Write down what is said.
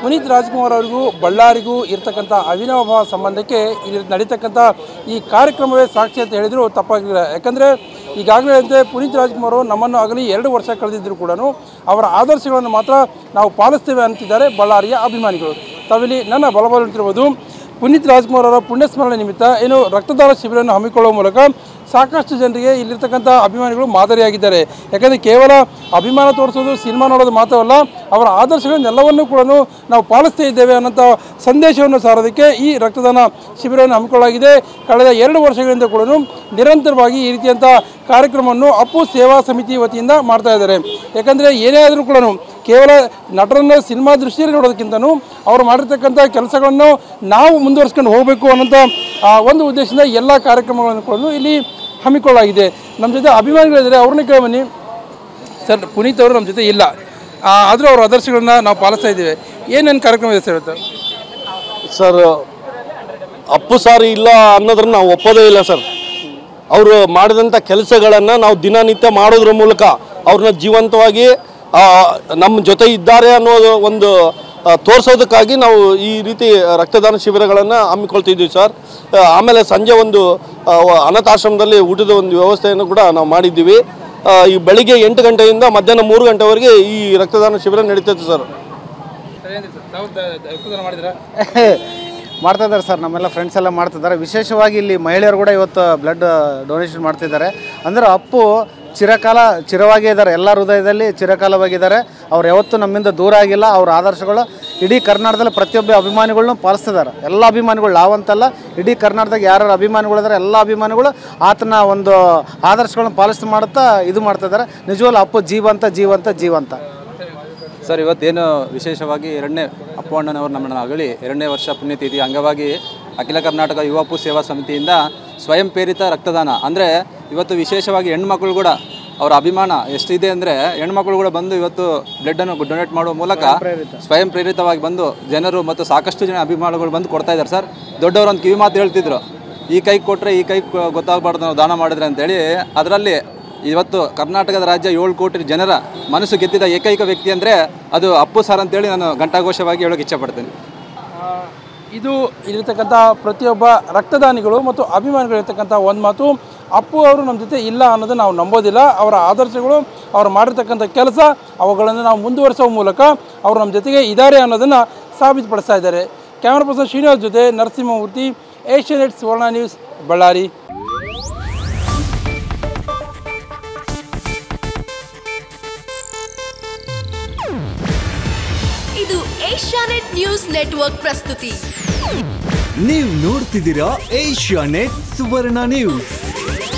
ಪುನೀತ್ ರಾಜ್ಕುಮಾರ್ ಅವರಿಗೂ ಬಳ್ಳಾರಿಗೂ ಇರ್ತಕ್ಕಂಥ ಅವಿನಾಭಾವ ಸಂಬಂಧಕ್ಕೆ ಇಲ್ಲಿ ನಡೀತಕ್ಕಂಥ ಈ ಕಾರ್ಯಕ್ರಮವೇ ಸಾಕ್ಷಿ ಅಂತ ಹೇಳಿದರೂ ತಪ್ಪಾಗಿಲ್ಲ ಯಾಕಂದರೆ ಈಗಾಗಲೇ ಅಂತೆ ಪುನೀತ್ ರಾಜ್ಕುಮಾರ್ ಅವರು ನಮ್ಮನ್ನು ಆಗಲಿ ಎರಡು ವರ್ಷ ಕಳೆದಿದ್ದರೂ ಕೂಡ ಅವರ ಆದರ್ಶಗಳನ್ನು ಮಾತ್ರ ನಾವು ಪಾಲಿಸ್ತೇವೆ ಅಂತಿದ್ದಾರೆ ಬಳ್ಳಾರಿಯ ಅಭಿಮಾನಿಗಳು ತಾವಿಲ್ಲಿ ನನ್ನ ಬಲಬಲಿರ್ಬೋದು ಪುನೀತ್ ರಾಜ್ಕುಮಾರ್ ಅವರ ಪುಣ್ಯಸ್ಮರಣೆ ನಿಮಿತ್ತ ಏನು ರಕ್ತದಾನ ಶಿಬಿರವನ್ನು ಹಮ್ಮಿಕೊಳ್ಳುವ ಮೂಲಕ ಸಾಕಷ್ಟು ಜನರಿಗೆ ಇಲ್ಲಿರ್ತಕ್ಕಂಥ ಅಭಿಮಾನಿಗಳು ಮಾದರಿಯಾಗಿದ್ದಾರೆ ಯಾಕಂದರೆ ಕೇವಲ ಅಭಿಮಾನ ತೋರಿಸೋದು ಸಿನಿಮಾ ನೋಡೋದು ಮಾತ್ರವಲ್ಲ ಅವರ ಆದರ್ಶಗಳನ್ನೆಲ್ಲವನ್ನೂ ಕೂಡ ನಾವು ಪಾಲಿಸ್ತಾ ಇದ್ದೇವೆ ಅನ್ನೋಂಥ ಸಂದೇಶವನ್ನು ಸಾರೋದಕ್ಕೆ ಈ ರಕ್ತದಾನ ಶಿಬಿರವನ್ನು ಹಮ್ಮಿಕೊಳ್ಳಲಾಗಿದೆ ಕಳೆದ ಎರಡು ವರ್ಷಗಳಿಂದ ಕೂಡ ನಿರಂತರವಾಗಿ ಈ ರೀತಿಯಂಥ ಕಾರ್ಯಕ್ರಮವನ್ನು ಅಪ್ಪು ಸೇವಾ ಸಮಿತಿ ವತಿಯಿಂದ ಮಾಡ್ತಾ ಇದ್ದಾರೆ ಯಾಕಂದರೆ ಏನೇ ಆದರೂ ಕೂಡ ಕೇವಲ ನಟರನ್ನು ಸಿನಿಮಾ ದೃಷ್ಟಿಯಲ್ಲಿ ನೋಡೋದಕ್ಕಿಂತನೂ ಅವರು ಮಾಡಿರ್ತಕ್ಕಂಥ ಕೆಲಸಗಳನ್ನು ನಾವು ಮುಂದುವರಿಸ್ಕೊಂಡು ಹೋಗಬೇಕು ಅನ್ನೋಂಥ ಆ, ಒಂದು ಉದ್ದೇಶದಿಂದ ಎಲ್ಲ ಕಾರ್ಯಕ್ರಮಗಳನ್ನು ಕೂಡ ಇಲ್ಲಿ ಹಮ್ಮಿಕೊಳ್ಳಲಾಗಿದೆ ನಮ್ಮ ಜೊತೆ ಅಭಿಮಾನಿಗಳಿದ್ದಾರೆ ಅವ್ರನ್ನ ಕೇಳಿ ಬನ್ನಿ ಸರ್ ಪುನೀತ್ ಅವರು ನಮ್ಮ ಜೊತೆ ಇಲ್ಲ ಆ, ಆದರೂ ಅವರ ಆದರ್ಶಗಳನ್ನ ನಾವು ಪಾಲಿಸ್ತಾ ಇದ್ದೇವೆ ಏನೇನು ಕಾರ್ಯಕ್ರಮ ಇದೆ ಸರ್ ಇವತ್ತು ಸರ್ ಅಪ್ಪು ಸಾರ್ ಇಲ್ಲ ಅನ್ನೋದನ್ನ ನಾವು ಒಪ್ಪೋದೇ ಇಲ್ಲ ಸರ್ ಅವರು ಮಾಡಿದಂಥ ಕೆಲಸಗಳನ್ನು ನಾವು ದಿನನಿತ್ಯ ಮಾಡೋದ್ರ ಮೂಲಕ ಅವ್ರನ್ನ ಜೀವಂತವಾಗಿ ಆ, ನಮ್ಮ ಜೊತೆ ಇದ್ದಾರೆ ಅನ್ನೋದು ಒಂದು ಆ, ತೋರ್ಸೋದಕ್ಕಾಗಿ ನಾವು ಈ ರೀತಿ ರಕ್ತದಾನ ಶಿಬಿರಗಳನ್ನು ಹಮ್ಮಿಕೊಳ್ತಿದ್ವಿ ಸರ್ ಆ, ಆಮೇಲೆ ಸಂಜೆ ಒಂದು ಆ, ವ- ಅನಾಥಾಶ್ರಮದಲ್ಲಿ ಊಟದ ಒಂದು ವ್ಯವಸ್ಥೆಯನ್ನು ಕೂಡ ನಾವು ಮಾಡಿದ್ದೀವಿ ಆ, ಈ ಬೆಳಿಗ್ಗೆ ಎಂಟು ಗಂಟೆಯಿಂದ ಮಧ್ಯಾಹ್ನ ಮೂರು ಗಂಟೆವರೆಗೆ ಈ ರಕ್ತದಾನ ಶಿಬಿರ ನಡೀತೈತೆ ಸರ್ ರಕ್ತದಾನ ಮಾಡಿದ್ರ ಮಾಡ್ತಾ ಇದ್ದಾರೆ ಸರ್ ನಮ್ಮೆಲ್ಲ ಫ್ರೆಂಡ್ಸ್ ಎಲ್ಲ ಮಾಡ್ತಿದ್ದಾರೆ ವಿಶೇಷವಾಗಿ ಇಲ್ಲಿ ಮಹಿಳೆಯರು ಕೂಡ ಇವತ್ತು ಬ್ಲಡ್ ಡೊನೇಷನ್ ಮಾಡ್ತಿದ್ದಾರೆ ಅಂದರೆ ಅಪ್ಪು ಚಿರಕಾಲ ಚಿರವಾಗೇ ಇದ್ದಾರೆ ಎಲ್ಲ ಹೃದಯದಲ್ಲಿ ಚಿರಕಾಲವಾಗಿದ್ದಾರೆ ಅವ್ರು ಯಾವತ್ತೂ ನಮ್ಮಿಂದ ದೂರ ಆಗಿಲ್ಲ ಅವ್ರ ಆದರ್ಶಗಳು ಇಡೀ ಕರ್ನಾಟಕದಲ್ಲಿ ಪ್ರತಿಯೊಬ್ಬ ಅಭಿಮಾನಿಗಳನ್ನೂ ಪಾಲಿಸ್ತಿದ್ದಾರೆ ಎಲ್ಲ ಅಭಿಮಾನಿಗಳು ನಾವಂತಲ್ಲ ಇಡೀ ಕರ್ನಾಟಕದಾಗ ಯಾರ್ಯಾರು ಅಭಿಮಾನಿಗಳಿದ್ದಾರೆ ಎಲ್ಲ ಅಭಿಮಾನಿಗಳು ಆತನ ಒಂದು ಆದರ್ಶಗಳನ್ನ ಪಾಲಿಸ್ತಾ ಮಾಡುತ್ತಾ ಇದು ಮಾಡ್ತಿದ್ದಾರೆ ನಿಜವಾಗ್ಲೂ ಅಪ್ಪು ಜೀವಂತ ಜೀವಂತ ಜೀವಂತ ಸರ್ ಇವತ್ತೇನು ವಿಶೇಷವಾಗಿ ಎರಡನೇ ಅಪ್ಪು ಅಣ್ಣನವರು ನಮ್ಮನ್ನು ಅಗಲಿ ಎರಡನೇ ವರ್ಷ ಪುಣ್ಯತಿಥಿ ಅಂಗವಾಗಿ ಅಖಿಲ ಕರ್ನಾಟಕ ಯುವಪು ಸೇವಾ ಸಮಿತಿಯಿಂದ ಸ್ವಯಂ ಪ್ರೇರಿತ ರಕ್ತದಾನ ಅಂದರೆ ಇವತ್ತು ವಿಶೇಷವಾಗಿ ಹೆಣ್ಮಕ್ಳು ಕೂಡ ಅವರ ಅಭಿಮಾನ ಎಷ್ಟಿದೆ ಅಂದರೆ ಹೆಣ್ಮಕ್ಳು ಕೂಡ ಬಂದು ಇವತ್ತು ಬ್ಲಡ್ಡನ್ನು ಡೊನೇಟ್ ಮಾಡುವ ಮೂಲಕ ಸ್ವಯಂ ಪ್ರೇರಿತವಾಗಿ ಬಂದು ಜನರು ಮತ್ತು ಸಾಕಷ್ಟು ಜನ ಅಭಿಮಾನಿಗಳು ಬಂದು ಕೊಡ್ತಾ ಇದ್ದಾರೆ ಸರ್ ದೊಡ್ಡವರು ಒಂದು ಕಿವಿ ಮಾತು ಹೇಳ್ತಿದ್ರು ಈ ಕೈ ಕೊಟ್ಟರೆ ಈ ಕೈ ಗೊತ್ತಾಗಬಾರ್ದು ನಾವು ದಾನ ಮಾಡಿದ್ರೆ ಅಂತೇಳಿ ಅದರಲ್ಲಿ ಇವತ್ತು ಕರ್ನಾಟಕದ ರಾಜ್ಯ ಏಳು ಕೋಟಿ ಜನರ ಮನಸ್ಸು ಗೆದ್ದಿದ ಏಕೈಕ ವ್ಯಕ್ತಿ ಅಂದರೆ ಅದು ಅಪ್ಪು ಸರ್ ಅಂತೇಳಿ ನಾನು ಘಂಟಾಘೋಷವಾಗಿ ಹೇಳೋಕೆ ಇಚ್ಛಪಡ್ತೇನೆ ಇದು ಇಲ್ಲಿರ್ತಕ್ಕಂಥ ಪ್ರತಿಯೊಬ್ಬ ರಕ್ತದಾನಿಗಳು ಮತ್ತು ಅಭಿಮಾನಿಗಳಿರ್ತಕ್ಕಂಥ ಒಂದು ಮಾತು ಅಪ್ಪು ಅವರು ನಮ್ಮ ಜೊತೆ ಇಲ್ಲ ಅನ್ನೋದನ್ನು ನಾವು ನಂಬೋದಿಲ್ಲ ಅವರ ಆದರ್ಶಗಳು ಅವ್ರು ಮಾಡಿರ್ತಕ್ಕಂಥ ಕೆಲಸ ಅವುಗಳನ್ನು ನಾವು ಮುಂದುವರಿಸುವ ಮೂಲಕ ಅವರು ನಮ್ಮ ಜೊತೆಗೆ ಇದ್ದಾರೆ ಅನ್ನೋದನ್ನು ಸಾಬೀತುಪಡಿಸ್ತಾ ಇದ್ದಾರೆ ಕ್ಯಾಮ್ರಾ ಪರ್ಸನ್ ಶ್ರೀನಿವಾಸ್ ಜೊತೆ ನರಸಿಂಹಮೂರ್ತಿ ಏಷ್ಯನೆಟ್ ಸುವರ್ಣ ನ್ಯೂಸ್ ಬಳ್ಳಾರಿ ಇದು ಏಷ್ಯಾನೆಟ್ ನ್ಯೂಸ್ ನೆಟ್ವರ್ಕ್ ಪ್ರಸ್ತುತಿ ನೀವು ನೋಡ್ತಿದ್ದೀರಾ ಏಷ್ಯಾ ನೆಟ್ ಸುವರ್ಣ ನ್ಯೂಸ್